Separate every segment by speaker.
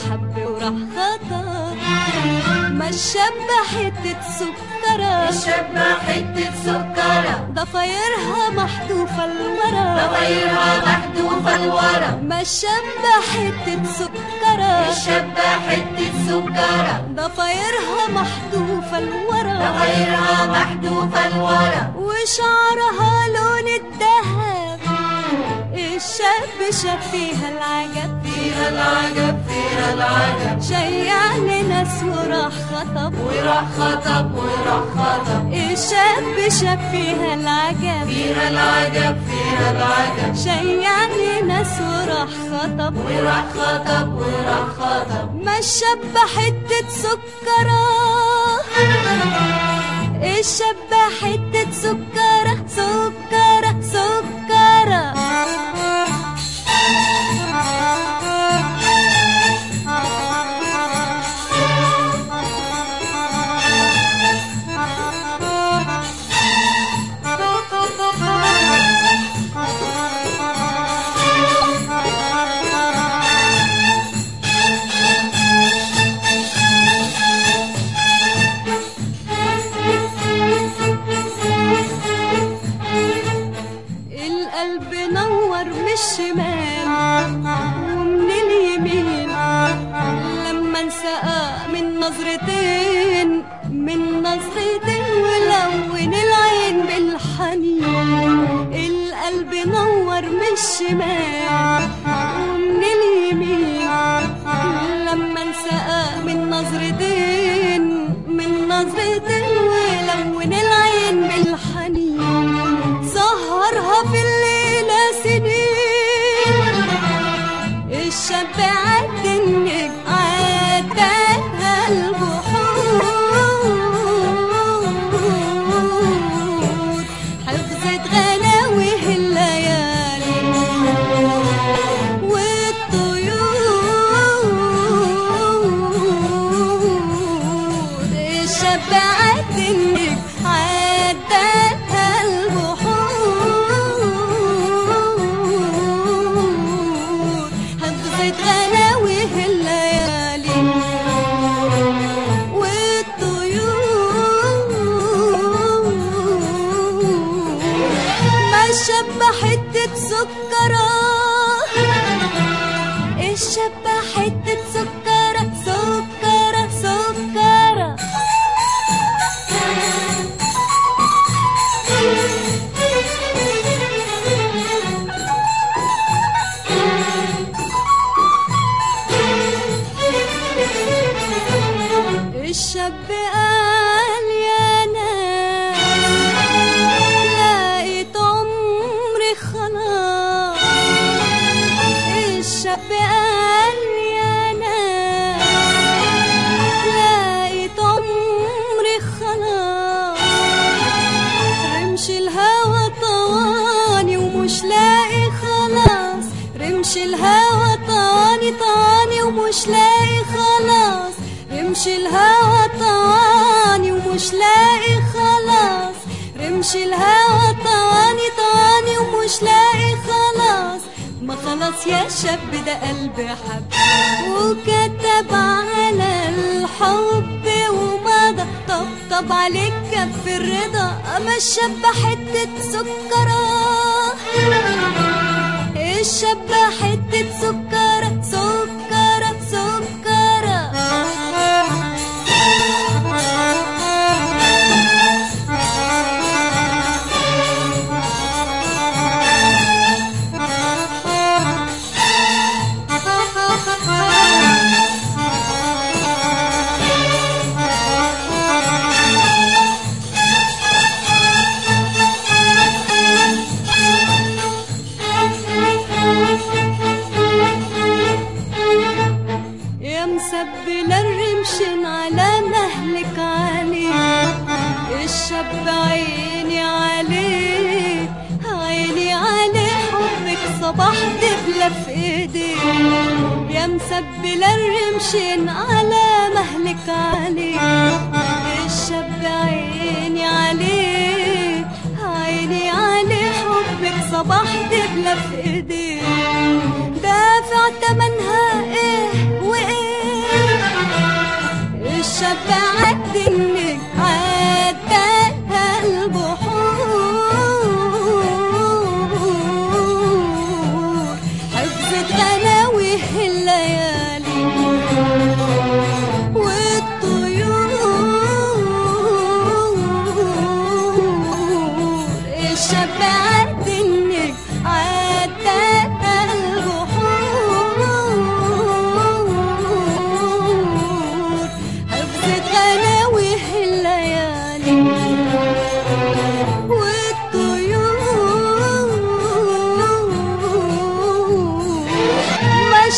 Speaker 1: حب وراح خطب ما الشاب حتة سكرة
Speaker 2: الشابة حتة سكرة
Speaker 1: ضفايرها محذوفة لورا
Speaker 2: ضفايرها محذوفة لورا
Speaker 1: ما الشاب حتة سكرة
Speaker 2: الشابة حتة سكرة
Speaker 1: ضفايرها محذوفة لورا
Speaker 2: ضفايرها محذوفة لورا
Speaker 1: وشعرها لون الذهب الشاب شاف فيها العجب
Speaker 2: فيها العجب فيها العجب
Speaker 1: شيع لناس وراح خطب
Speaker 2: وراح خطب وراح خطب
Speaker 1: الشاب شاف فيها العجب
Speaker 2: فيها العجب فيها العجب
Speaker 1: شيع لناس وراح خطب
Speaker 2: وراح خطب وراح خطب
Speaker 1: ما الشاب حتة سكرة الشاب حتة سكرة سكرة سكرة القلب نور من الشمال ومن اليمين لما انسقى من نظرتين من نظرتين ولون العين بالحنين القلب نور من الشمال ومن اليمين لما انسقى من نظرتين من نظرتين ولون العين بالحنين سهرها في الليلة سنين الشاب عد النجم عداها البحور حفظت غناويه الليالي والطيور الشاب عد النجم عداها البحور حفظت غناويه الليالي والطيور ما الشاب حتة سكرة الشاب حتة سكرة سكرة سكرة الشاب قال يا ناس لقيت عمري خلاص الشاب قال يا ناس لقيت عمري خلاص رمش الهوى طواني ومش لاقي خلاص رمش الهوى طواني طواني ومش لاقي خلاص رمش الهوى طواني ومش لاقي خلاص رمش الهوى طواني طواني ومش لاقي خلاص ما خلاص يا شاب ده قلبي حب وكتب على الحب ومضى طبطب عليك كف الرضا اما الشاب حتة سكرة الشاب حتة سكرة سكرة سكرة يا مسبل الرمشن على مهلك عليه الشاب عيني عليه عيني عليه حبك صباح دبلة في ايديه يا مسبل الرمشن على مهلك عليه الشاب عيني عليه عيني عليه حبك صباح دبلة في ايديه دافع تمنها ايه وايه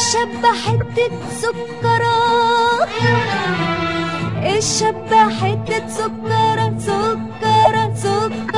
Speaker 1: الشاب حتة سكرة الشاب حتة سكرة سكرة سكرة